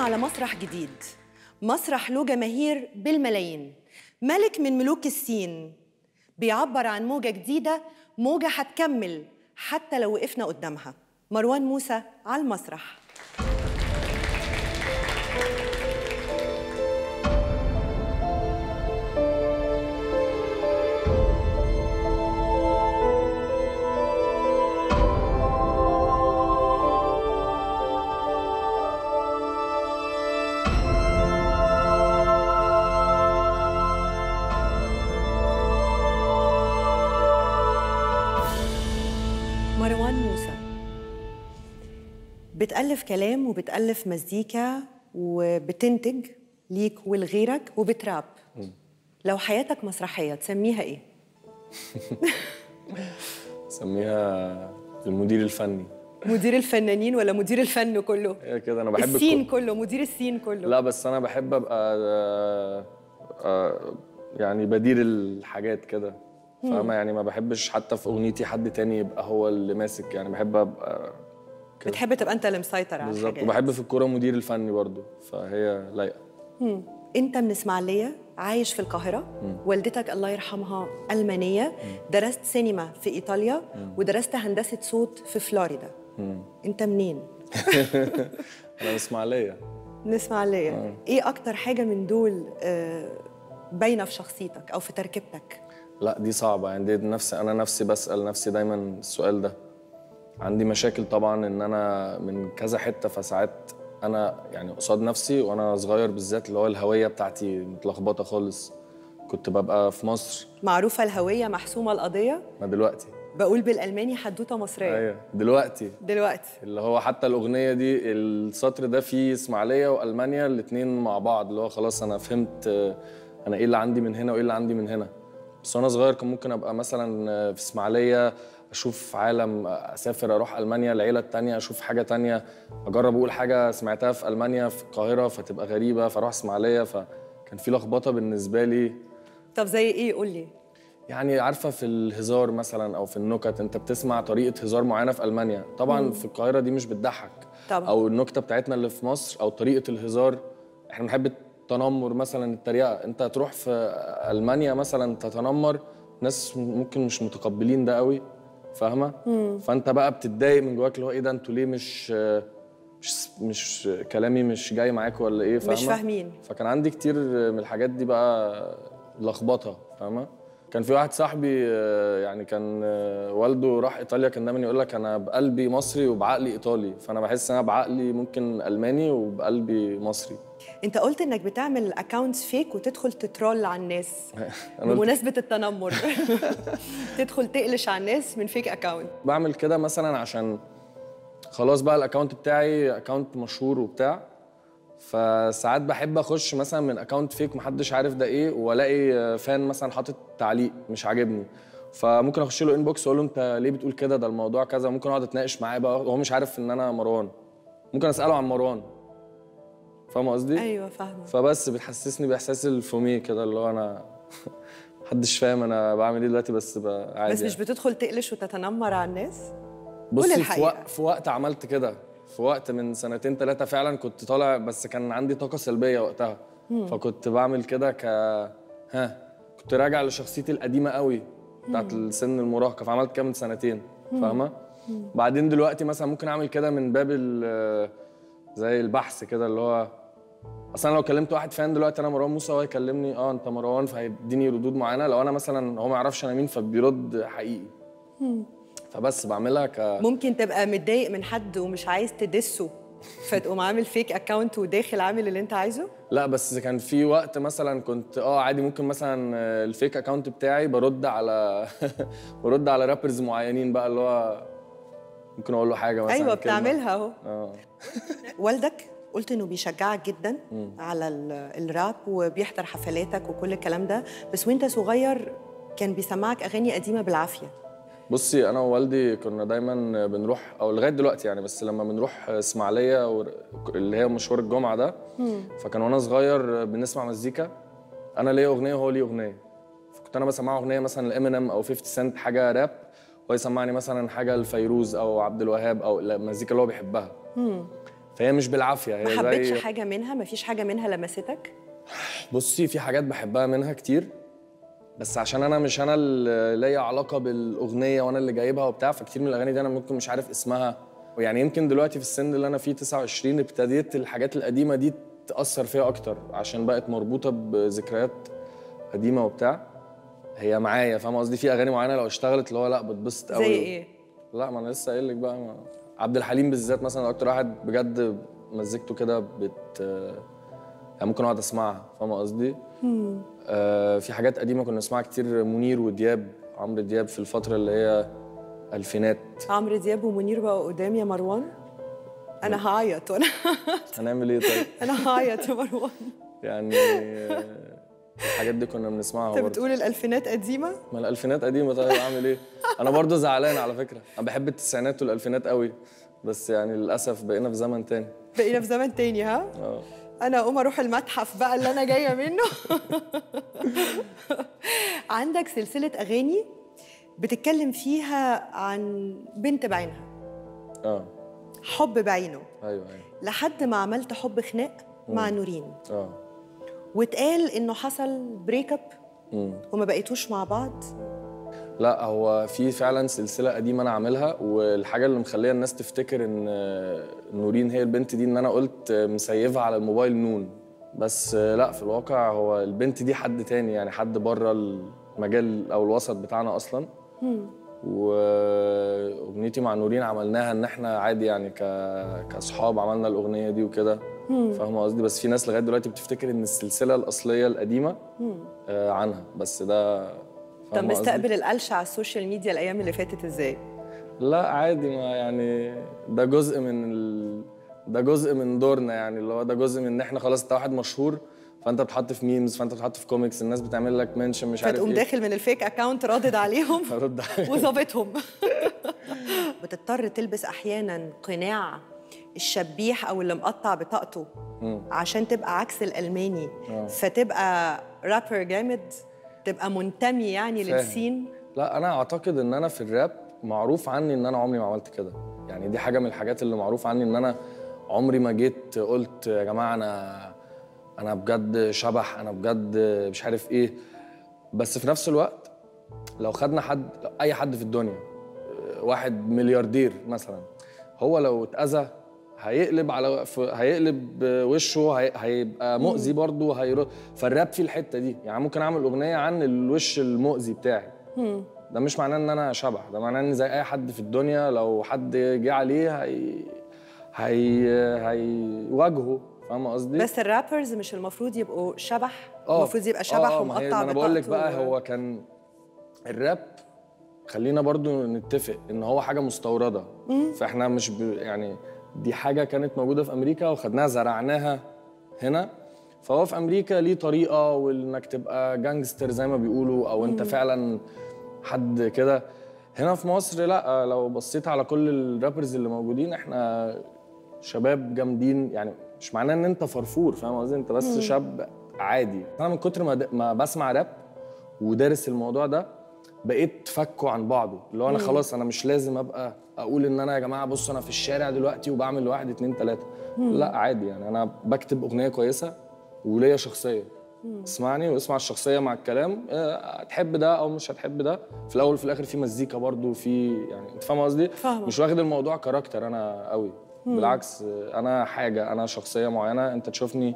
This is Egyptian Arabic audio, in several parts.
على مسرح جديد مسرح له جماهير بالملايين ملك من ملوك السين بيعبر عن موجة جديدة موجة هتكمل حتى لو وقفنا قدامها مروان موسى على المسرح مروان موسى بتألف كلام وبتألف مزيكا وبتنتج ليك ولغيرك وبتراب لو حياتك مسرحية تسميها ايه؟ سميها المدير الفني مدير الفنانين ولا مدير الفن كله؟ هي كده انا بحب السين الكو- كله مدير السين كله لا بس انا بحب ابقى آه، آه، يعني بدير الحاجات كده فاهمة يعني ما بحبش حتى في اغنيتي حد تاني يبقى هو اللي ماسك يعني بحب ابقى كده بتحب تبقى انت اللي مسيطر على بالظبط الحاجات وبحب في الكوره مدير الفني برضو فهي لايقه مم. انت من اسماعيليه عايش في القاهره والدتك الله يرحمها المانيه درست سينما في ايطاليا ودرست هندسه صوت في فلوريدا انت منين انا من اسماعيليه من اسماعيليه ايه اكتر حاجه من دول آه، باينه في شخصيتك او في تركيبتك لا دي صعبة يعني دي نفسي أنا نفسي بسأل نفسي دايما السؤال ده عندي مشاكل طبعا إن أنا من كذا حتة فساعات أنا يعني قصاد نفسي وأنا صغير بالذات اللي هو الهوية بتاعتي متلخبطة خالص كنت ببقى في مصر معروفه الهويه محسومه القضيه ما دلوقتي بقول بالالماني حدوته مصريه أيوة دلوقتي دلوقتي اللي هو حتى الأغنية دي السطر ده فيه إسماعيلية وألمانيا الاتنين مع بعض اللي هو خلاص أنا فهمت آه، أنا إيه اللي عندي من هنا وإيه اللي عندي من هنا بس وأنا صغير كان ممكن أبقى مثلا آه، في إسماعيلية أشوف عالم آه، أسافر أروح ألمانيا العيلة التانية أشوف حاجة تانية أجرب أقول حاجة سمعتها في ألمانيا في القاهرة فتبقى غريبة فأروح إسماعيلية فكان في لخبطة بالنسبة لي طب زي ايه قول لي يعني عارفه في الهزار مثلا او في النكت انت بتسمع طريقه هزار معينه في المانيا طبعا في القاهره دي مش بتضحك طبعا. او النكته بتاعتنا اللي في مصر او طريقه الهزار احنا بنحب التنمر مثلا التريقه انت تروح في المانيا مثلا تتنمر ناس ممكن مش متقبلين ده قوي فاهمه فانت بقى بتتضايق من جواك اللي هو ايه ده انتوا ليه مش مش مش كلامي مش جاي معاكم ولا ايه فاهمه مش فاهمين فكان عندي كتير من الحاجات دي بقى لخبطه فاهمه كان في واحد صاحبي آه، يعني كان آه، والده راح ايطاليا كان دايما يقول لك انا بقلبي مصري وبعقلي ايطالي فانا بحس ان انا بعقلي ممكن الماني وبقلبي مصري انت قلت انك بتعمل اكونتس فيك وتدخل تترول على الناس أنا قلت- بمناسبه التنمر تدخل تقلش على الناس من فيك اكونت بعمل كده مثلا عشان خلاص بقى الاكونت بتاعي اكونت مشهور وبتاع فساعات بحب اخش مثلا من اكونت فيك محدش عارف ده ايه والاقي فان مثلا حاطط تعليق مش عاجبني فممكن اخش له انبوكس واقول له انت ليه بتقول كده ده الموضوع كذا ممكن اقعد اتناقش معاه بقى وهو مش عارف ان انا مروان ممكن اساله عن مروان فاهم قصدي ايوه فاهمه فبس بتحسسني باحساس الفومي كده اللي هو انا محدش فاهم انا بعمل ايه دلوقتي بس بقى عادي بس مش يعني. بتدخل تقلش وتتنمر على الناس بصي في الحقيقة. وقت في وقت عملت كده في وقت من سنتين ثلاثة فعلا كنت طالع بس كان عندي طاقة سلبية وقتها فكنت بعمل كده ك ها كنت راجع لشخصيتي القديمة قوي بتاعت السن المراهقة فعملت كده من سنتين فاهمة؟ بعدين دلوقتي مثلا ممكن اعمل كده من باب ال- زي البحث كده اللي هو اصلا لو كلمت واحد فان دلوقتي انا مروان موسى هو يكلمني اه انت مروان فهيديني ردود معينه لو انا مثلا هو ما يعرفش انا مين فبيرد حقيقي فبس بعملها ك ممكن تبقى متضايق من حد ومش عايز تدسه فتقوم عامل فيك اكونت وداخل عامل اللي انت عايزه لا بس كان في وقت مثلا كنت اه عادي ممكن مثلا آه، الفيك اكونت بتاعي برد على برد على رابرز معينين بقى اللي هو ممكن اقول له حاجه مثلا ايوه كلمة. بتعملها اهو اه والدك قلت انه بيشجعك جدا على ال- الراب وبيحضر حفلاتك وكل الكلام ده بس وانت صغير كان بيسمعك اغاني قديمه بالعافيه بصي انا ووالدي كنا دايما بنروح او لغايه دلوقتي يعني بس لما بنروح اسماعيليه ور- اللي هي مشوار الجمعه ده فكان وانا صغير بنسمع مزيكا انا ليا اغنيه وهو ليه اغنيه فكنت انا بسمعه اغنيه مثلا لامينيم او 50 سنت حاجه راب وهو يسمعني مثلا حاجه لفيروز او عبد الوهاب او المزيكا اللي هو بيحبها فهي مش بالعافيه هي ما زي حبيتش حاجه منها ما فيش حاجه منها لمستك بصي في حاجات بحبها منها كتير بس عشان انا مش انا اللي ليا علاقه بالاغنيه وانا اللي جايبها وبتاع فكتير من الاغاني دي انا ممكن مش عارف اسمها يعني يمكن دلوقتي في السن اللي انا فيه 29 ابتديت الحاجات القديمه دي تاثر فيا اكتر عشان بقت مربوطه بذكريات قديمه وبتاع هي معايا فاهم قصدي في اغاني معينه لو اشتغلت اللي هو لا بتبسط قوي زي ايه لا ما انا لسه قايل لك بقى ما... عبد الحليم بالذات مثلا اكتر واحد بجد مزجته كده بت يعني ممكن اقعد اسمعها فاهمه قصدي؟ آه في حاجات قديمه كنا نسمعها كتير منير ودياب عمرو دياب في الفتره اللي هي الفينات عمرو دياب ومنير بقوا قدام يا مروان انا هعيط وانا هنعمل ايه طيب؟ انا هعيط يا مروان يعني آه، الحاجات دي كنا بنسمعها انت برضه بتقول الالفينات قديمه ما الالفينات قديمه طيب اعمل ايه؟ انا برضه زعلان على فكره انا بحب التسعينات والالفينات قوي بس يعني للاسف بقينا في زمن تاني بقينا في زمن تاني ها اه انا اقوم اروح المتحف بقى اللي انا جايه منه عندك سلسله اغاني بتتكلم فيها عن بنت بعينها اه حب بعينه ايوه ايوه لحد ما عملت حب خناق مع نورين اه واتقال انه حصل بريك اب امم وما بقيتوش مع بعض لا هو في فعلا سلسله قديمه انا عاملها والحاجه اللي مخليه الناس تفتكر ان آه، نورين هي البنت دي ان انا قلت آه، مسيفها على الموبايل نون بس آه، لا في الواقع هو البنت دي حد تاني يعني حد بره المجال او الوسط بتاعنا اصلا واغنيتي مع نورين عملناها ان احنا عادي يعني ك... كاصحاب عملنا الاغنيه دي وكده فاهمه قصدي بس في ناس لغايه دلوقتي بتفتكر ان السلسله الاصليه القديمه آه عنها بس ده طب فاهمة قصدي؟ مستقبل القلش على السوشيال ميديا الايام اللي فاتت ازاي لا عادي ما يعني ده جزء من ال... ده جزء من دورنا يعني اللي هو ده جزء من ان احنا خلاص انت واحد مشهور فانت بتحط في ميمز فانت بتحط في كوميكس الناس بتعمل لك منشن مش عارف فتقوم ايه داخل من الفيك اكاونت رادد عليهم هرد عليك. وظابطهم بتضطر تلبس احيانا قناع الشبيح او اللي مقطع بطاقته مم. عشان تبقى عكس الالماني آه. فتبقى رابر جامد تبقى منتمي يعني فاهم. للسين لا انا اعتقد ان انا في الراب معروف عني ان انا عمري ما عملت كده يعني دي حاجه من الحاجات اللي معروف عني ان انا عمري ما جيت قلت يا جماعه انا انا بجد شبح انا بجد مش عارف ايه بس في نفس الوقت لو خدنا حد اي حد في الدنيا واحد ملياردير مثلا هو لو اتاذى هيقلب على ف- هيقلب وشه هي- هيبقى مؤذي برضه هيرد فالراب فيه الحته دي يعني ممكن اعمل اغنيه عن الوش المؤذي بتاعي ده مش معناه ان انا شبح ده معناه ان زي اي حد في الدنيا لو حد جه عليه هي هي هيواجهه فاهمه قصدي بس الرابرز مش المفروض يبقوا شبح آه. المفروض يبقى شبح آه، آه، ما هي- ومقطع ما انا بقول لك بطاقته بقى هو كان الراب خلينا برضو نتفق ان هو حاجه مستورده فاحنا مش ب... يعني دي حاجه كانت موجوده في امريكا وخدناها زرعناها هنا فهو في امريكا ليه طريقه وانك تبقى جانجستر زي ما بيقولوا او انت فعلا حد كده هنا في مصر لا لو بصيت على كل الرابرز اللي موجودين احنا شباب جامدين يعني مش معناه ان انت فرفور فاهم قصدي انت بس شاب عادي انا من كتر ما, د... ما بسمع راب ودارس الموضوع ده بقيت فكه عن بعضه اللي هو انا خلاص انا مش لازم ابقى اقول ان انا يا جماعه بص انا في الشارع دلوقتي وبعمل واحد اتنين تلاته لا عادي يعني انا بكتب اغنيه كويسه وليا شخصيه اسمعني واسمع الشخصيه مع الكلام آه، هتحب ده او مش هتحب ده في الاول وفي الاخر في مزيكا برضو في يعني انت فاهم قصدي فاهمة. مش واخد الموضوع كاركتر انا قوي بالعكس آه، انا حاجه انا شخصيه معينه انت تشوفني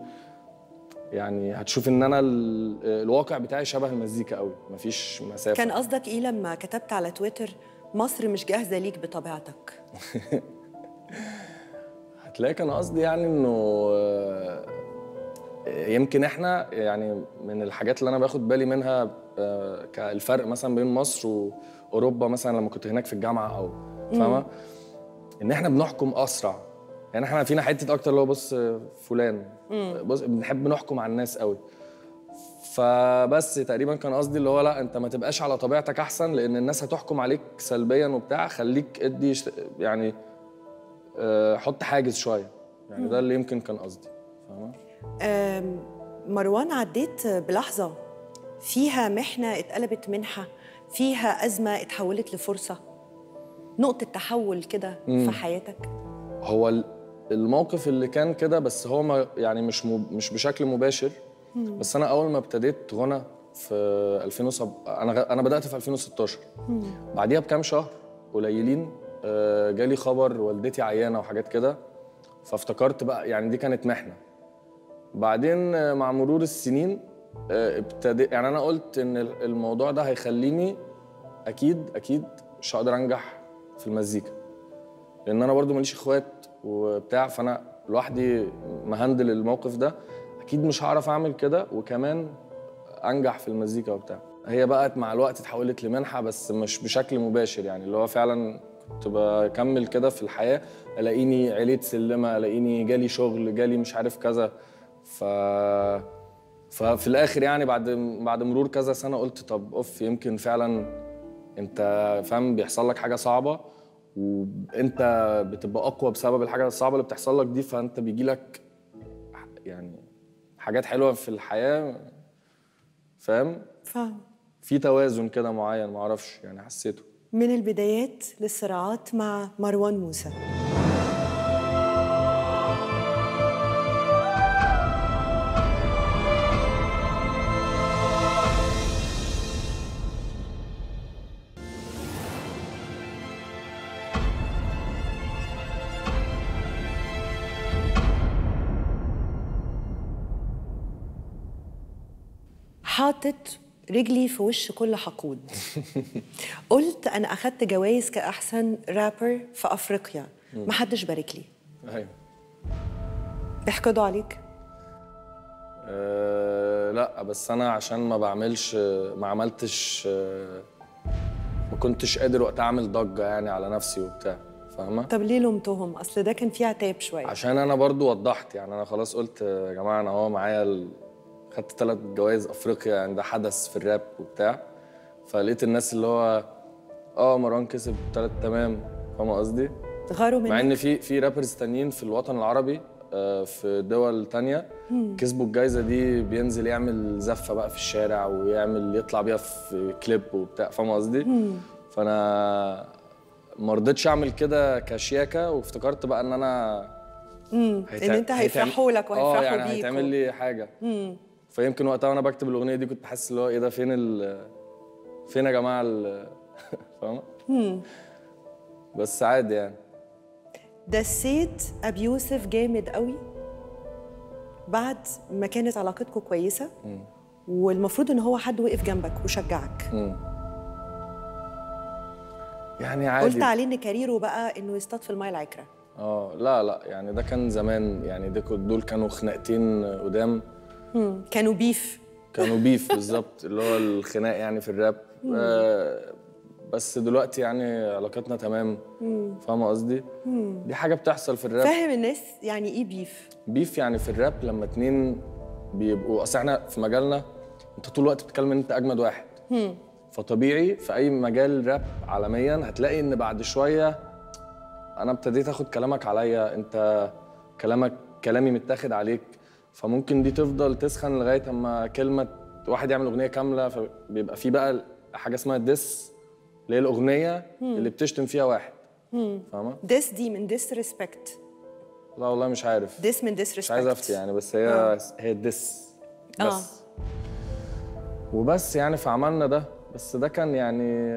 يعني هتشوف ان انا ال- الواقع بتاعي شبه المزيكا قوي مفيش مسافه كان قصدك ايه لما كتبت على تويتر مصر مش جاهزه ليك بطبيعتك هتلاقي كان قصدي يعني انه آه، يمكن احنا يعني من الحاجات اللي انا باخد بالي منها آه، كالفرق مثلا بين مصر واوروبا مثلا لما كنت هناك في الجامعه او فاهمه ان احنا بنحكم اسرع يعني احنا فينا حته اكتر اللي هو بص آه، فلان بص بنحب نحكم على الناس قوي فبس تقريبا كان قصدي اللي هو لا انت ما تبقاش على طبيعتك احسن لان الناس هتحكم عليك سلبيا وبتاع خليك ادي ش- يعني آه، حط حاجز شويه يعني ده اللي يمكن كان قصدي فاهمه آم، مروان عديت بلحظه فيها محنه اتقلبت منحه فيها ازمه اتحولت لفرصه نقطه تحول كده في حياتك هو ال- الموقف اللي كان كده بس هو ما يعني مش مب... مش بشكل مباشر بس انا اول ما ابتديت غنى في 2007 انا غ... انا بدات في 2016 بعديها بكام شهر قليلين آه، جالي خبر والدتي عيانه وحاجات كده فافتكرت بقى يعني دي كانت محنه بعدين آه، مع مرور السنين آه، ابتدي يعني انا قلت ان الموضوع ده هيخليني اكيد اكيد مش هقدر انجح في المزيكا لان انا برضو ماليش اخوات وبتاع فانا لوحدي مهندل الموقف ده اكيد مش هعرف اعمل كده وكمان انجح في المزيكا وبتاع هي بقت مع الوقت اتحولت لمنحه بس مش بشكل مباشر يعني اللي هو فعلا كنت بكمل كده في الحياه الاقيني عليت سلمه الاقيني جالي شغل جالي مش عارف كذا ف ففي الاخر يعني بعد بعد مرور كذا سنه قلت طب اوف يمكن فعلا انت فاهم بيحصل لك حاجه صعبه وانت بتبقى اقوى بسبب الحاجه الصعبه اللي بتحصل لك دي فانت بيجي لك يعني حاجات حلوه في الحياه فاهم فاهم في توازن كده معين ما اعرفش يعني حسيته من البدايات للصراعات مع مروان موسى حاطط رجلي في وش كل حقود قلت انا اخدت جوائز كاحسن رابر في افريقيا ما حدش بارك لي ايوه بيحقدوا عليك أه لا بس انا عشان ما بعملش ما عملتش أه ما كنتش قادر وقتها اعمل ضجه يعني على نفسي وبتاع فاهمه طب ليه لومتهم اصل ده كان فيه عتاب شويه عشان انا برضو وضحت يعني انا خلاص قلت يا جماعه انا هو معايا ال... خدت ثلاث جوائز افريقيا يعني ده حدث في الراب وبتاع فلقيت الناس اللي هو اه مروان كسب ثلاث تمام فاهمه قصدي؟ غاروا مع منك ان في في رابرز تانيين في الوطن العربي آه، في دول تانية كسبوا الجايزه دي بينزل يعمل زفه بقى في الشارع ويعمل يطلع بيها في كليب وبتاع فاهمه قصدي؟ فانا ما رضيتش اعمل كده كشياكه وافتكرت بقى ان انا ان هيتع- انت هيتعمل- هيفرحوا لك اه وهيفرحوا يعني بيك هيتعمل و- لي حاجه فيمكن وقتها وانا بكتب الاغنيه دي كنت حاسس اللي هو ايه ده فين ال فين يا جماعه ال فاهمه بس عادي يعني دسيت ابي يوسف جامد قوي بعد ما كانت علاقتكم كويسه والمفروض ان هو حد وقف جنبك وشجعك يعني عادي قلت عليه ان كاريره بقى انه يصطاد في المايه العكره اه لا لا يعني ده كان زمان يعني ده كنت- دول كانوا خناقتين قدام مم. كانوا بيف كانوا بيف بالظبط اللي هو الخناق يعني في الراب آه بس دلوقتي يعني علاقتنا تمام فاهمه قصدي دي حاجه بتحصل في الراب فاهم الناس يعني ايه بيف بيف يعني في الراب لما اتنين بيبقوا اصل احنا في مجالنا انت طول الوقت بتتكلم ان انت اجمد واحد فطبيعي في اي مجال راب عالميا هتلاقي ان بعد شويه انا ابتديت اخد كلامك عليا انت كلامك كلامي متاخد عليك فممكن دي تفضل تسخن لغايه اما كلمه واحد يعمل اغنيه كامله فبيبقى في بقى حاجه اسمها ديس اللي هي الاغنيه اللي بتشتم فيها واحد فاهمه ديس دي من ديس ريسبكت لا والله مش عارف ديس من ديس مش عايز ريسبكت افتي يعني بس هي آه. هي الدس آه. بس وبس يعني فعملنا ده بس ده كان يعني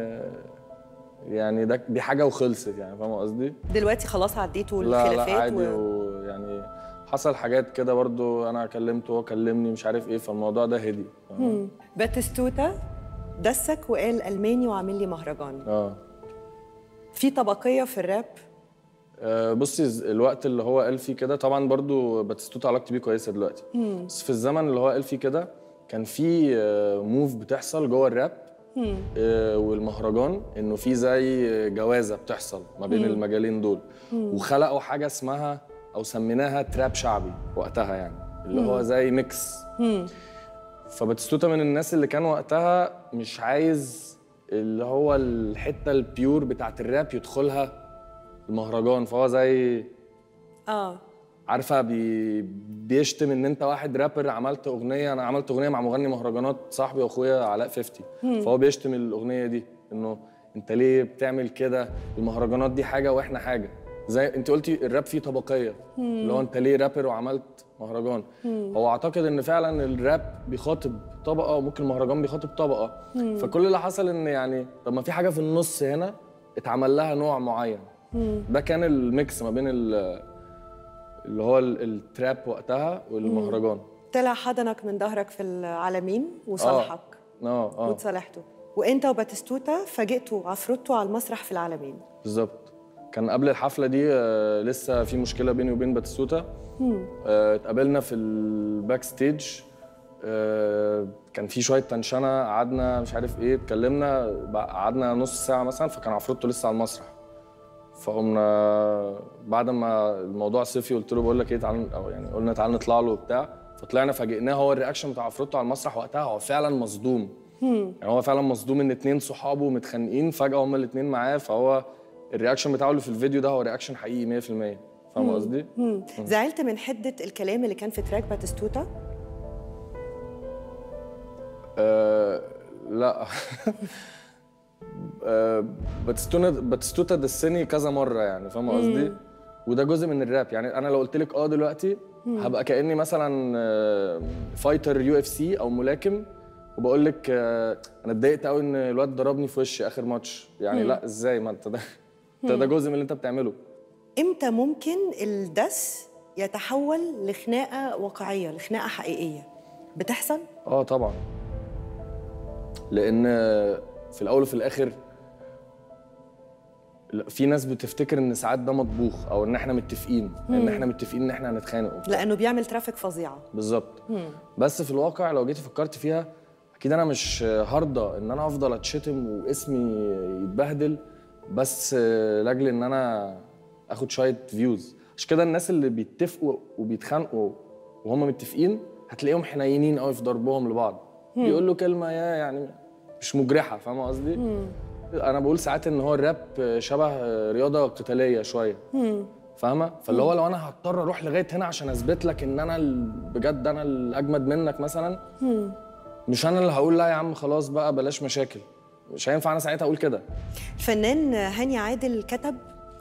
يعني ده دي حاجه وخلصت يعني فاهم قصدي؟ دلوقتي خلاص عديتوا لا لا الخلافات عادي و... ويعني حصل حاجات كده برضو انا كلمته وهو كلمني مش عارف ايه فالموضوع ده هدي فاهم؟ باتستوتا دسك وقال الماني وعامل لي مهرجان اه في طبقيه في الراب آه، بصي ز- الوقت اللي هو قال فيه كده طبعا برضو باتستوتا علاقتي بيه كويسه دلوقتي بس في الزمن اللي هو قال فيه كده كان في آه، موف بتحصل جوه الراب آه، والمهرجان انه في زي جوازه بتحصل ما بين المجالين دول وخلقوا حاجه اسمها او سميناها تراب شعبي وقتها يعني اللي هو زي ميكس فباتستوتا من الناس اللي كان وقتها مش عايز اللي هو الحته البيور بتاعت الراب يدخلها المهرجان فهو زي اه عارفه بي بيشتم ان انت واحد رابر عملت اغنيه انا عملت اغنيه مع مغني مهرجانات صاحبي واخويا علاء 50 فهو بيشتم الاغنيه دي انه انت ليه بتعمل كده المهرجانات دي حاجه واحنا حاجه زي انت قلتي الراب فيه طبقيه اللي هو انت ليه رابر وعملت مهرجان هو اعتقد ان فعلا الراب بيخاطب طبقه وممكن المهرجان بيخاطب طبقه فكل اللي حصل ان يعني طب ما في حاجه في النص هنا اتعمل لها نوع معين ده كان الميكس ما بين ال- اللي هو ال- التراب وقتها والمهرجان طلع حضنك من ظهرك في العالمين وصالحك اه اه وتصالحتوا وانت وباتستوتا فاجئتوا عفروتوا على المسرح في العالمين بالظبط كان قبل الحفله دي آه، لسه في مشكله بيني وبين باتيستوتا آه، اتقابلنا في الباك ستيج آه، كان في شويه تنشنه قعدنا مش عارف ايه اتكلمنا بقى- قعدنا نص ساعه مثلا فكان عفروتو لسه على المسرح فقمنا بعد ما الموضوع صفي قلت له بقول لك ايه تعال او يعني قلنا تعال نطلع له وبتاع فطلعنا فاجئناه هو الرياكشن بتاع عفروتو على المسرح وقتها هو فعلا مصدوم يعني هو فعلا مصدوم ان اتنين صحابه متخانقين فجاه هما الاتنين معاه فهو الرياكشن بتاعه اللي في الفيديو ده هو رياكشن حقيقي 100% فاهم قصدي؟ مم. زعلت من حده الكلام اللي كان في تراك باتستوتا آه لا آه باتستوتا باتستوتا دسني كذا مره يعني فاهم قصدي؟ وده جزء من الراب يعني انا لو قلت لك اه دلوقتي هبقى كاني مثلا آه، فايتر يو اف سي او ملاكم وبقول لك آه، انا اتضايقت قوي ان الواد ضربني في وشي اخر ماتش يعني لا ازاي ما انت ده انت ده جزء من اللي انت بتعمله امتى ممكن الدس يتحول لخناقه واقعيه لخناقه حقيقيه بتحصل اه طبعا لان في الاول وفي الاخر لا، في ناس بتفتكر ان ساعات ده مطبوخ او ان احنا متفقين ان احنا متفقين ان احنا هنتخانق وبتاع. لانه بيعمل ترافيك فظيعه بالظبط بس في الواقع لو جيت فكرت فيها اكيد انا مش هرضى ان انا افضل اتشتم واسمي يتبهدل بس لاجل ان انا اخد شويه فيوز عشان كده الناس اللي بيتفقوا وبيتخانقوا وهم متفقين هتلاقيهم حنينين قوي في ضربهم لبعض بيقول له كلمه يا يعني مش مجرحه فاهم قصدي انا بقول ساعات ان هو الراب شبه رياضه قتاليه شويه فاهمه فاللي هو لو انا هضطر اروح لغايه هنا عشان اثبت لك ان انا ال- بجد انا الاجمد منك مثلا مش انا اللي هقول لا يا عم خلاص بقى بلاش مشاكل مش هينفع انا ساعتها اقول كده الفنان هاني عادل كتب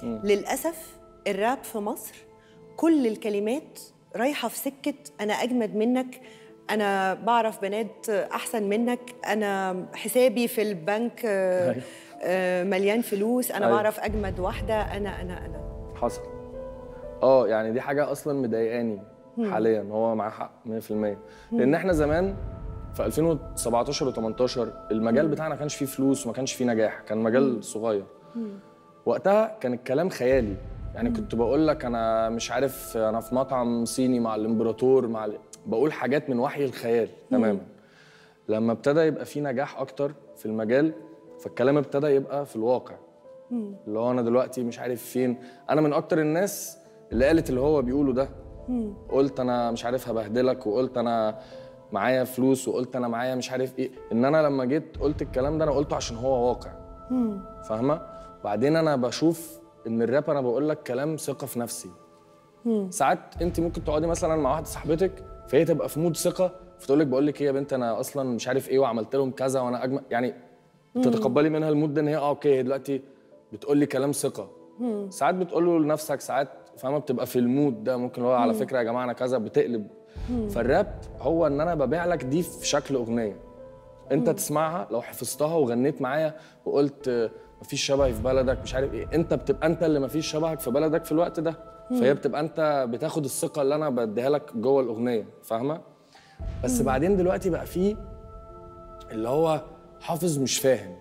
للاسف الراب في مصر كل الكلمات رايحه في سكه انا اجمد منك انا بعرف بنات احسن منك انا حسابي في البنك آه، أيوة. آه، مليان فلوس انا أيوة. بعرف اجمد واحده انا انا انا حصل اه يعني دي حاجه اصلا مضايقاني حاليا هو معاه حق 100% لان احنا زمان في 2017 و18 المجال بتاعنا ما كانش فيه فلوس وما كانش فيه نجاح كان مجال صغير وقتها كان الكلام خيالي يعني كنت بقول لك انا مش عارف انا في مطعم صيني مع الامبراطور مع ال... بقول حاجات من وحي الخيال تماما لما ابتدى يبقى في نجاح اكتر في المجال فالكلام ابتدى يبقى في الواقع اللي هو انا دلوقتي مش عارف فين انا من اكتر الناس اللي قالت اللي هو بيقوله ده قلت انا مش عارف هبهدلك وقلت انا معايا فلوس وقلت انا معايا مش عارف ايه ان انا لما جيت قلت الكلام ده انا قلته عشان هو واقع فاهمه بعدين انا بشوف ان الراب انا بقول لك كلام ثقه في نفسي ساعات انت ممكن تقعدي مثلا مع واحده صاحبتك فهي تبقى في مود ثقه فتقول لك بقول لك ايه يا بنت انا اصلا مش عارف ايه وعملت لهم كذا وانا اجمل يعني تتقبلي منها المود ده ان هي اه اوكي هي دلوقتي بتقول لي كلام ثقه ساعات بتقول له لنفسك ساعات فاهمه بتبقى في المود ده ممكن هو على فكره يا جماعه انا كذا بتقلب فالراب هو ان انا ببيع لك دي في شكل اغنيه انت تسمعها لو حفظتها وغنيت معايا وقلت آه، مفيش شبهي في بلدك مش عارف ايه انت بتبقى انت اللي مفيش شبهك في بلدك في الوقت ده فهي بتبقى انت بتاخد الثقه اللي انا بديها لك جوه الاغنيه فاهمه بس بعدين دلوقتي بقى فيه اللي هو حافظ مش فاهم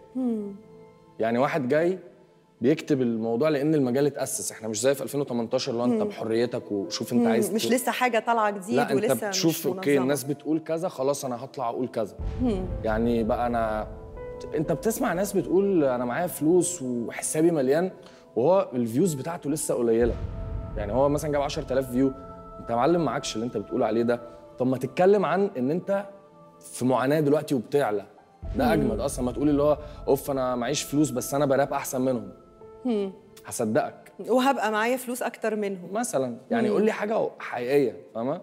يعني واحد جاي بيكتب الموضوع لان المجال اتاسس احنا مش زي في 2018 اللي هو انت بحريتك وشوف انت عايز مش ت- لسه حاجه طالعه جديد لا انت ولسه بتشوف مش اوكي منظمة. الناس بتقول كذا خلاص انا هطلع اقول كذا يعني بقى انا انت بتسمع ناس بتقول انا معايا فلوس وحسابي مليان وهو الفيوز بتاعته لسه قليله يعني هو مثلا جاب 10000 فيو انت يا معلم معكش اللي انت بتقول عليه ده طب ما تتكلم عن ان انت في معاناه دلوقتي وبتعلى ده اجمد اصلا ما تقول اللي هو اوف انا معيش فلوس بس انا براب احسن منهم هصدقك وهبقى معايا فلوس اكتر منهم مثلا يعني قول لي حاجه حقيقيه فاهمه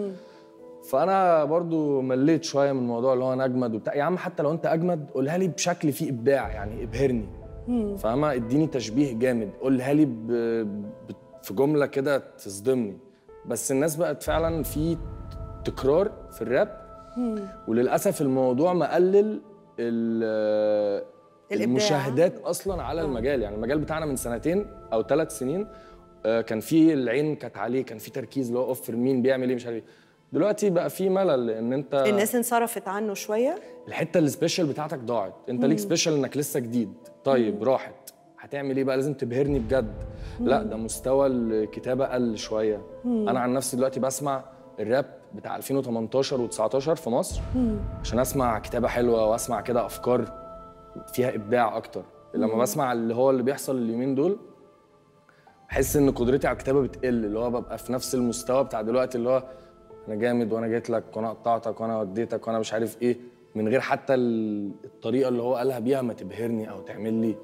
فانا برضو مليت شويه من الموضوع اللي هو انا اجمد وبتاع يا عم حتى لو انت اجمد قولها لي بشكل فيه ابداع يعني ابهرني فاهمه اديني تشبيه جامد قولها لي ب... ب... في جمله كده تصدمني بس الناس بقت فعلا في تكرار في الراب وللاسف الموضوع مقلل ال- الإبداع. المشاهدات اصلا على المجال يعني المجال بتاعنا من سنتين او ثلاث سنين آه، كان في العين كانت عليه كان في تركيز اللي هو اوفر مين بيعمل ايه مش عارف ايه دلوقتي بقى في ملل لان انت الناس انصرفت عنه شويه الحته السبيشال بتاعتك ضاعت انت ليك سبيشال انك لسه جديد طيب راحت هتعمل ايه بقى لازم تبهرني بجد لا ده مستوى الكتابه قل شويه انا عن نفسي دلوقتي بسمع الراب بتاع 2018 و19 في مصر عشان اسمع كتابه حلوه واسمع كده افكار فيها ابداع اكتر لما بسمع اللي هو اللي بيحصل اليومين دول بحس ان قدرتي على الكتابه بتقل اللي هو ببقى في نفس المستوى بتاع دلوقتي اللي هو انا جامد وانا جيت لك وانا قطعتك وانا وديتك وانا مش عارف ايه من غير حتى ال- الطريقه اللي هو قالها بيها ما تبهرني او تعمل لي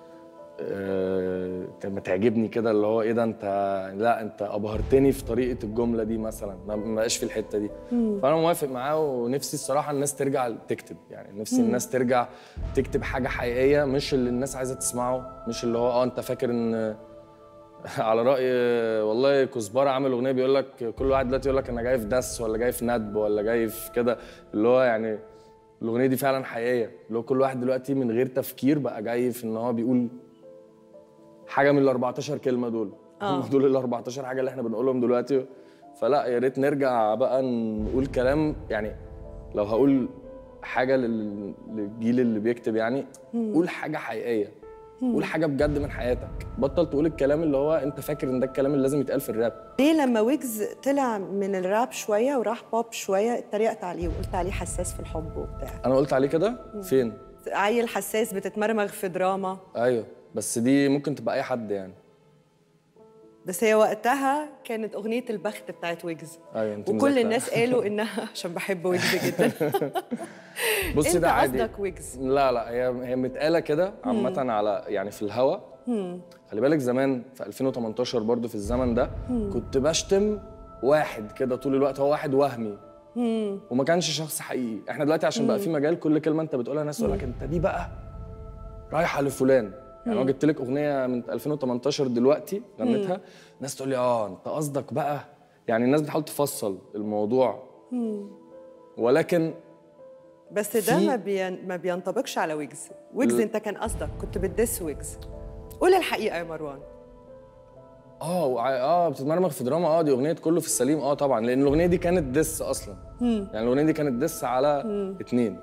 آه، ما تعجبني كده اللي هو ايه ده انت لا انت ابهرتني في طريقه الجمله دي مثلا ما ما بقاش في الحته دي فانا موافق معاه ونفسي الصراحه الناس ترجع تكتب يعني نفسي الناس ترجع تكتب حاجه حقيقيه مش اللي الناس عايزه تسمعه مش اللي هو اه انت فاكر ان على راي والله كزبره عامل اغنيه بيقول لك كل واحد دلوقتي يقول لك انا جاي في دس ولا جاي في ندب ولا جاي في كده اللي هو يعني الاغنيه دي فعلا حقيقيه اللي هو كل واحد دلوقتي من غير تفكير بقى جاي في ان هو بيقول حاجه من ال 14 كلمه دول هم دول ال 14 حاجه اللي احنا بنقولهم دلوقتي فلا يا ريت نرجع بقى نقول كلام يعني لو هقول حاجه لل- للجيل اللي بيكتب يعني قول حاجه حقيقيه قول حاجه بجد من حياتك بطل تقول الكلام اللي هو انت فاكر ان ده الكلام اللي لازم يتقال في الراب ليه لما ويجز طلع من الراب شويه وراح بوب شويه اتريقت عليه وقلت عليه حساس في الحب وبتاع انا قلت عليه كده فين عيل حساس بتتمرمغ في دراما ايوه بس دي ممكن تبقى اي حد يعني بس هي وقتها كانت اغنيه البخت بتاعت ويجز ايوه انت وكل مذاكرة. الناس قالوا انها عشان بحب ويجز جدا بصي انت ده عادي قصدك ويجز لا لا هي هي متقاله كده عامه على يعني في الهوا خلي بالك زمان في 2018 برضو في الزمن ده كنت بشتم واحد كده طول الوقت هو واحد وهمي وما كانش شخص حقيقي احنا دلوقتي عشان بقى في مجال كل كلمه انت بتقولها ناس يقول لك انت دي بقى رايحه لفلان يعني لو جبت لك اغنيه من 2018 دلوقتي غنيتها ناس تقول لي اه انت قصدك بقى يعني الناس بتحاول تفصل الموضوع ولكن بس ده في- ما بين... ما بينطبقش على ويجز ويجز ل- انت كان قصدك كنت بتدس ويجز قول الحقيقه يا مروان اه وع- اه بتتمرمغ في دراما اه دي اغنيه كله في السليم اه طبعا لان الاغنيه دي كانت دس اصلا يعني الاغنيه دي كانت دس على اتنين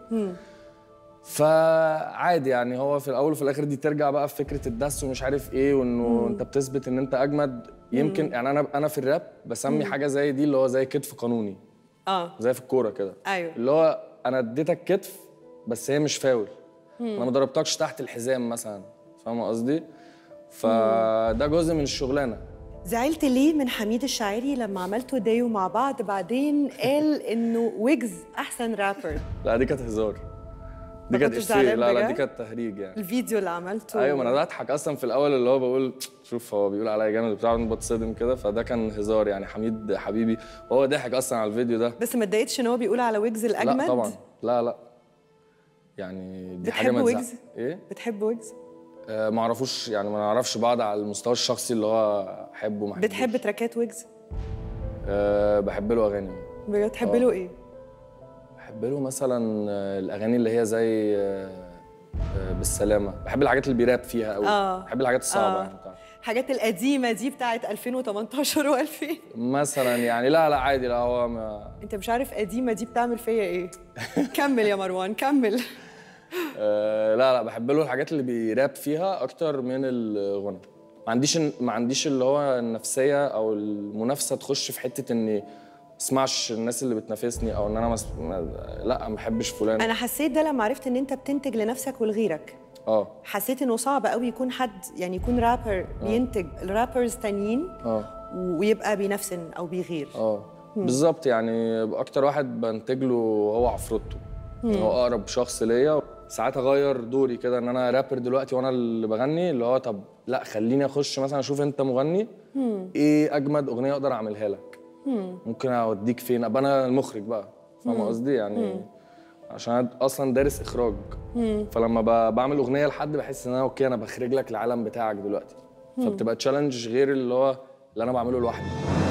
فعادي يعني هو في الاول وفي الاخر دي ترجع بقى في فكره الدس ومش عارف ايه وانه انت بتثبت ان انت اجمد يمكن يعني انا انا في الراب بسمي حاجه زي دي اللي هو زي كتف قانوني اه زي في الكوره كده ايوه اللي هو انا اديتك كتف بس هي مش فاول انا ما ضربتكش تحت الحزام مثلا فاهم قصدي فده جزء من الشغلانه زعلت ليه من حميد الشاعري لما عملتوا ديو مع بعض بعدين قال انه ويجز احسن رابر لا دي كانت هزار ما دي كانت كنتش إفيه. زعلان لا لا بجد؟ دي كانت تهريج يعني الفيديو اللي عملته ايوه ما انا بضحك اصلا في الاول اللي هو بقول شوف هو بيقول عليا جامد بتاع بتصدم كده فده كان هزار يعني حميد حبيبي وهو ضحك اصلا على الفيديو ده بس ما اتضايقتش ان هو بيقول على ويجز الاجمد لا طبعا لا لا يعني دي حاجه بتحب ما تزعل ويجز؟ ايه بتحب ويجز آه ما اعرفوش يعني ما نعرفش بعض على المستوى الشخصي اللي هو احبه ما بتحب أحبوش. تراكات ويجز أه بحب له اغاني بتحب آه. له ايه بحب له مثلا آه، الاغاني اللي هي زي آه، آه، بالسلامه بحب الحاجات اللي بيراب فيها قوي آه. بحب الحاجات الصعبه آه. يعني بتاعته. الحاجات القديمه دي بتاعت 2018 و2000 مثلا يعني لا لا عادي لا هو ما انت مش عارف قديمه دي بتعمل فيا ايه كمل يا مروان كمل آه لا لا بحب له الحاجات اللي بيراب فيها اكتر من الغنى ما عنديش ما عنديش اللي هو النفسيه او المنافسه تخش في حته اني اسمعش الناس اللي بتنافسني او ان انا مس... ما... لا ما بحبش فلان انا حسيت ده لما عرفت ان انت بتنتج لنفسك ولغيرك اه حسيت انه صعب قوي يكون حد يعني يكون رابر بينتج الرابرز تانيين اه ويبقى بينفسن او بيغير اه بالظبط يعني اكتر واحد بنتج له هو عفروتو هو اقرب شخص ليا ساعات اغير دوري كده ان انا رابر دلوقتي وانا اللي بغني اللي هو طب لا خليني اخش مثلا اشوف انت مغني ايه اجمد اغنيه اقدر اعملها لك ممكن اوديك فين ابقى انا المخرج بقى فاهم قصدي يعني عشان أنا اصلا دارس اخراج فلما ب- بعمل اغنيه لحد بحس ان انا اوكي انا بخرج لك العالم بتاعك دلوقتي فبتبقى تشالنج غير اللي هو اللي انا بعمله لوحدي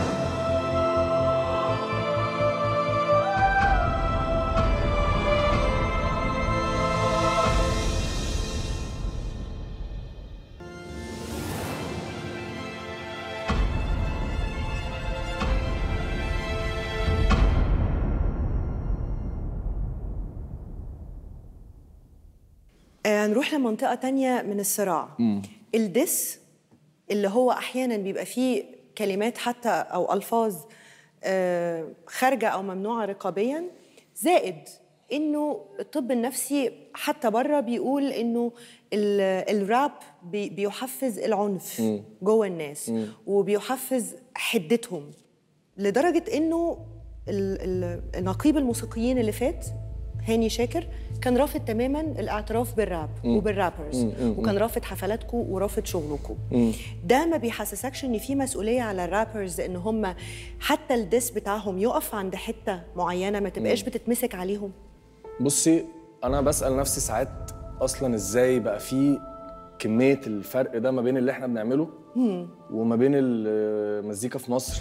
آه، نروح لمنطقة تانية من الصراع الدس اللي هو أحيانا بيبقى فيه كلمات حتى أو ألفاظ آه، خارجة أو ممنوعة رقابيا زائد إنه الطب النفسي حتى بره بيقول إنه ال- الراب بي- بيحفز العنف جوه الناس وبيحفز حدتهم لدرجة إنه ال- ال- نقيب الموسيقيين اللي فات هاني شاكر كان رافض تماما الاعتراف بالراب وبالرابرز وكان رافض حفلاتكم ورافض شغلكم ده ما بيحسسكش ان في مسؤوليه على الرابرز ان هم حتى الديس بتاعهم يقف عند حته معينه ما تبقاش بتتمسك عليهم بصي انا بسال نفسي ساعات اصلا ازاي بقى في كميه الفرق ده ما بين اللي احنا بنعمله وما بين المزيكا في مصر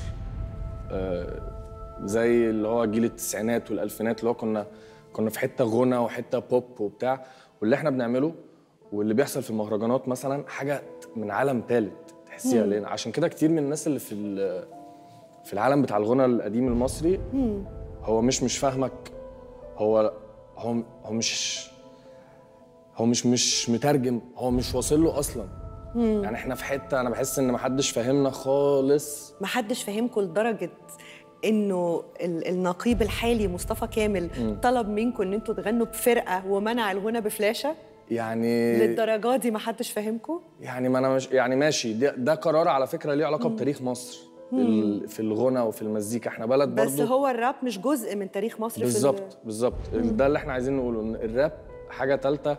آه، زي اللي هو جيل التسعينات والالفينات اللي هو كنا كنا في حته غنى وحته بوب وبتاع واللي احنا بنعمله واللي بيحصل في المهرجانات مثلا حاجه من عالم ثالث تحسيها لان عشان كده كتير من الناس اللي في ال- في العالم بتاع الغنى القديم المصري هو مش مش فاهمك هو هو هو مش هو مش مش مترجم هو مش واصل له اصلا يعني احنا في حته انا بحس ان محدش فاهمنا خالص ما حدش فاهمكم لدرجه انه ال- النقيب الحالي مصطفى كامل طلب منكم ان انتوا تغنوا بفرقه ومنع الغنى بفلاشه يعني للدرجه دي ما حدش فاهمكم يعني ما انا مش يعني ماشي ده, ده قرار على فكره ليه علاقه بتاريخ مصر ال- في الغنى وفي المزيكا احنا بلد بس برضو هو الراب مش جزء من تاريخ مصر في ال- بالظبط بالظبط ده اللي احنا عايزين نقوله ان الراب حاجه ثالثه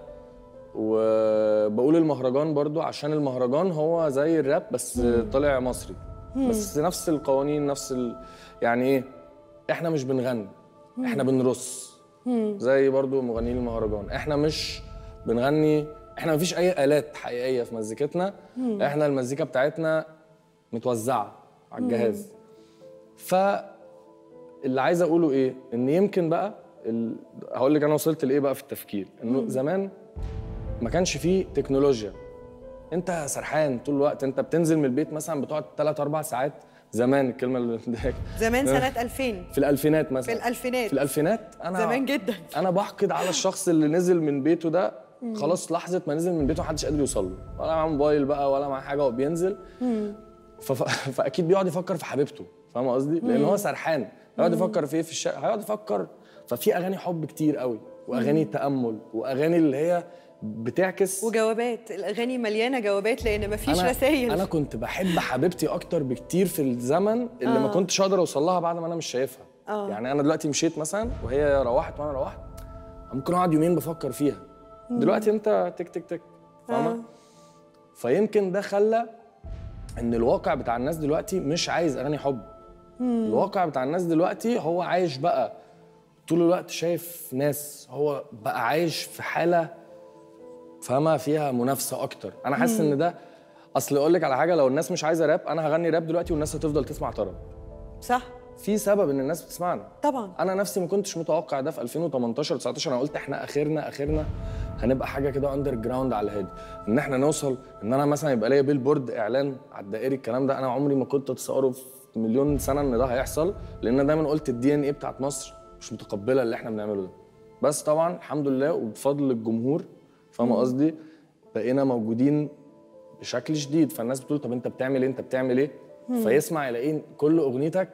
وبقول المهرجان برضو عشان المهرجان هو زي الراب بس طلع مصري بس نفس القوانين نفس ال... يعني ايه احنا مش بنغني احنا بنرص زي برضو مغنيين المهرجان احنا مش بنغني احنا مفيش اي الات حقيقيه في مزيكتنا احنا المزيكا بتاعتنا متوزعه على الجهاز ف اللي عايز اقوله ايه ان يمكن بقى ال... هقول لك انا وصلت لايه بقى في التفكير انه زمان ما كانش فيه تكنولوجيا انت سرحان طول الوقت انت بتنزل من البيت مثلا بتقعد 3 4 ساعات زمان الكلمه اللي بتضايقك. زمان سنه 2000 في الالفينات مثلا في الألفينات. في الالفينات انا زمان جدا. انا بحقد على الشخص اللي نزل من بيته ده خلاص لحظه ما نزل من بيته محدش قادر يوصل له ولا معاه موبايل بقى ولا معاه حاجه وبينزل فف... فاكيد بيقعد يفكر في حبيبته فاهم قصدي لان هو سرحان هيقعد يفكر في ايه في الشارع هيقعد يفكر ففي اغاني حب كتير قوي واغاني تامل واغاني اللي هي بتعكس وجوابات الاغاني مليانه جوابات لان مفيش انا رسائل انا كنت بحب حبيبتي اكتر بكتير في الزمن اللي ما كنتش اقدر اوصل لها بعد ما انا مش شايفها آه. يعني انا دلوقتي مشيت مثلا وهي روحت وانا روحت ممكن اقعد يومين بفكر فيها دلوقتي انت تك تك تك فاهمه آه. فيمكن ده خلى ان الواقع بتاع الناس دلوقتي مش عايز اغاني حب الواقع بتاع الناس دلوقتي هو عايش بقى طول الوقت شايف ناس هو بقى عايش في حاله فاهمه فيها منافسه اكتر انا حاسس ان ده اصل اقول لك على حاجه لو الناس مش عايزه راب انا هغني راب دلوقتي والناس هتفضل تسمع طرب صح في سبب ان الناس بتسمعنا طبعا انا نفسي ما كنتش متوقع ده في 2018 19 انا قلت احنا اخرنا اخرنا هنبقى حاجه كده اندر جراوند على الهادي ان احنا نوصل ان انا مثلا يبقى ليا بيل بورد اعلان على الدائري الكلام ده انا عمري ما كنت اتصوره في مليون سنه ان ده هيحصل لان أنا دايما قلت الدي ان ايه بتاعت مصر مش متقبله اللي احنا بنعمله ده بس طبعا الحمد لله وبفضل الجمهور فاهمه قصدي بقينا موجودين بشكل شديد فالناس بتقول طب انت بتعمل ايه انت بتعمل ايه فيسمع يلاقي كل اغنيتك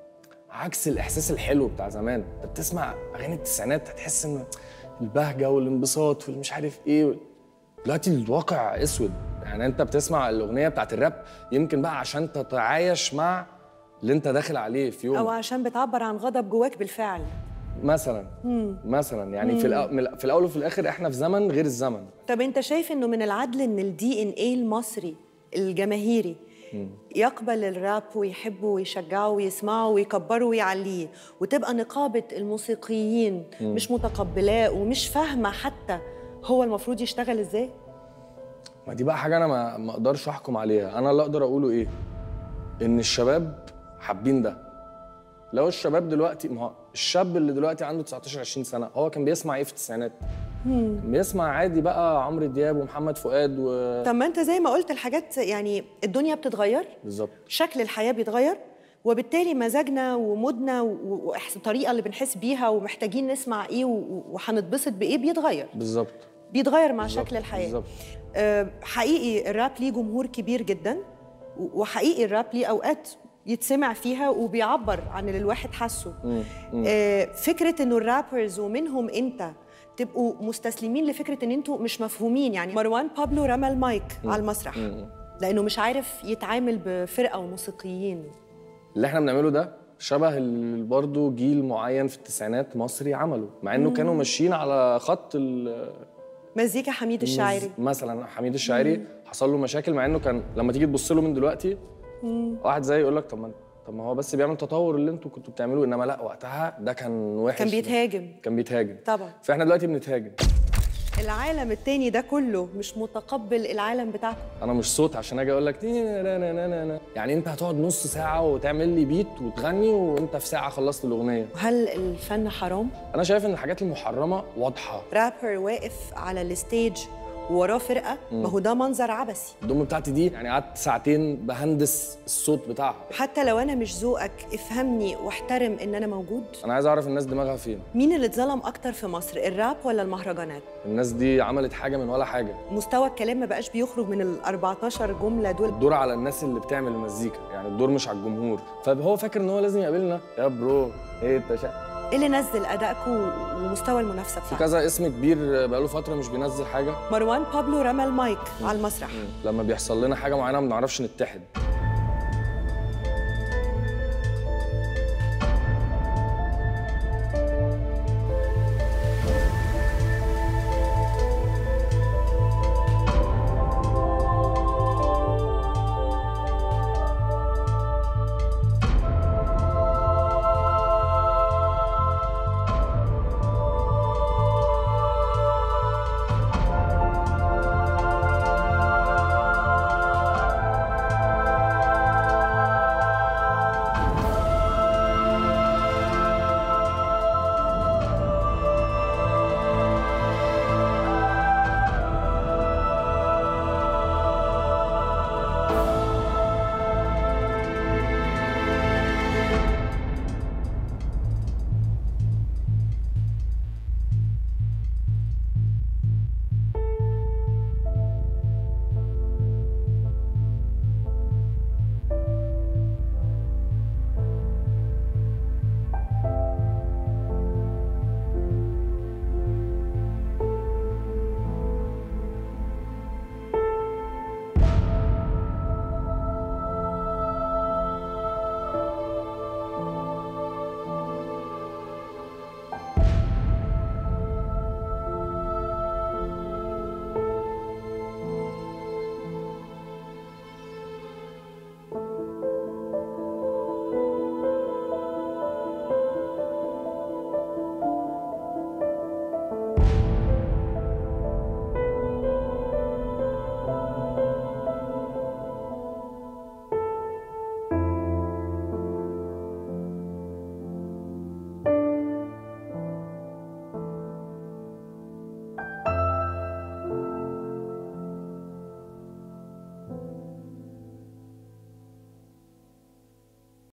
عكس الاحساس الحلو بتاع زمان انت بتسمع اغاني التسعينات هتحس ان البهجه والانبساط والمش عارف ايه دلوقتي الواقع اسود يعني انت بتسمع الاغنيه بتاعت الراب يمكن بقى عشان تتعايش مع اللي انت داخل عليه في يوم او عشان بتعبر عن غضب جواك بالفعل مثلا مثلا يعني في الأ- من الأ- في الاول وفي الاخر احنا في زمن غير الزمن طب انت شايف انه من العدل ان الدي ان ايه المصري الجماهيري يقبل الراب ويحبه ويشجعه ويسمعه ويكبره ويعليه وتبقى نقابة الموسيقيين مش متقبلاه ومش فاهمة حتى هو المفروض يشتغل ازاي ما دي بقى حاجه انا ما ما اقدرش احكم عليها انا اللي اقدر اقوله ايه ان الشباب حابين ده لو الشباب دلوقتي ما هو الشاب اللي دلوقتي عنده 19 20 سنه هو كان بيسمع ايه في التسعينات كان بيسمع عادي بقى عمرو دياب ومحمد فؤاد و طب ما انت زي ما قلت الحاجات يعني الدنيا بتتغير بالظبط شكل الحياة بيتغير وبالتالي مزاجنا ومودنا و- والطريقة اللي بنحس بيها ومحتاجين نسمع ايه و- وهنتبسط بايه بيتغير بالظبط بيتغير مع بالظبط، شكل الحياة بالظبط آه، حقيقي الراب ليه جمهور كبير جدا و- وحقيقي الراب ليه اوقات يتسمع فيها وبيعبر عن اللي الواحد حاسه مم. مم. آه، فكره انه الرابرز ومنهم انت تبقوا مستسلمين لفكره ان انتوا مش مفهومين يعني مروان بابلو رمى المايك على المسرح مم. لانه مش عارف يتعامل بفرقه وموسيقيين اللي احنا بنعمله ده شبه اللي برضه جيل معين في التسعينات مصري عمله مع انه كانوا ماشيين على خط ال- مزيكا حميد الشاعري مثلا حميد الشاعري حصل له مشاكل مع انه كان لما تيجي تبص له من دلوقتي واحد زي يقول لك طب ما طب ما هو بس بيعمل تطور اللي انتوا كنتوا بتعملوه انما لا وقتها ده كان وحش كان بيتهاجم كان بيتهاجم طبعا فاحنا دلوقتي بنتهاجم العالم التاني ده كله مش متقبل العالم بتاعكم انا مش صوت عشان اجي اقول لك نا- نا- نا- نا- نا- نا. يعني انت هتقعد نص ساعه وتعمل لي بيت وتغني وانت في ساعه خلصت الاغنيه هل الفن حرام؟ انا شايف ان الحاجات المحرمه واضحه رابر واقف على الستيج ووراه فرقه ما هو ده منظر عبثي الدم بتاعتي دي يعني قعدت ساعتين بهندس الصوت بتاعها حتى لو انا مش ذوقك افهمني واحترم ان انا موجود انا عايز اعرف الناس دماغها فين مين اللي اتظلم اكتر في مصر الراب ولا المهرجانات الناس دي عملت حاجه من ولا حاجه مستوى الكلام ما بقاش بيخرج من ال 14 جمله دول الدور على الناس اللي بتعمل المزيكا يعني الدور مش على الجمهور فهو فاكر ان هو لازم يقابلنا يا برو ايه انت شا... ايه اللي نزل ادائكم ومستوى المنافسه في بتاعكم كذا اسم كبير بقاله فتره مش بينزل حاجه مروان بابلو رمى المايك على المسرح لما بيحصل لنا حاجه معينه ما بنعرفش نتحد